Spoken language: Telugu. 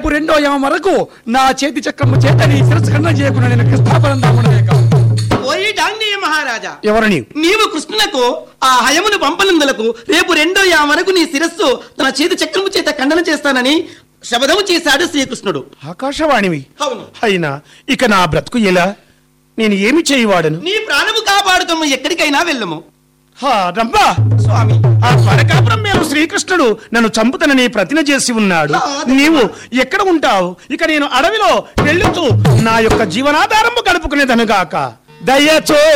రేపు రెండో యామ వరకు నా చేతి చక్రము చేత నీ శిరస్సు ఖండన చేయకుండా నేను కృష్ణాపరందామునే ఓయి డాంగేయ మహారాజా ఎవరని నీవు కృష్ణునకు ఆ హయమును పంపనందులకు రేపు రెండో యా వరకు నీ శిరస్సు తన చేతి చక్రము చేత ఖండన చేస్తానని శబదము చేశాడు శ్రీకృష్ణుడు ఆకాశవాణివి అవును అయినా ఇక నా బ్రతుకు ఎలా నేను ఏమి చేయవాడను నీ ప్రాణము కాపాడుతాము ఎక్కడికైనా వెళ్ళము హా రంపా స్వామి ఆ పరకాపురం మేము శ్రీకృష్ణుడు నన్ను చంపుతనని ప్రతిన చేసి ఉన్నాడు నీవు ఎక్కడ ఉంటావు ఇక నేను అడవిలో వెళ్ళుతూ నా యొక్క జీవనాధారము గడుపుకునేదనుగాక దయచో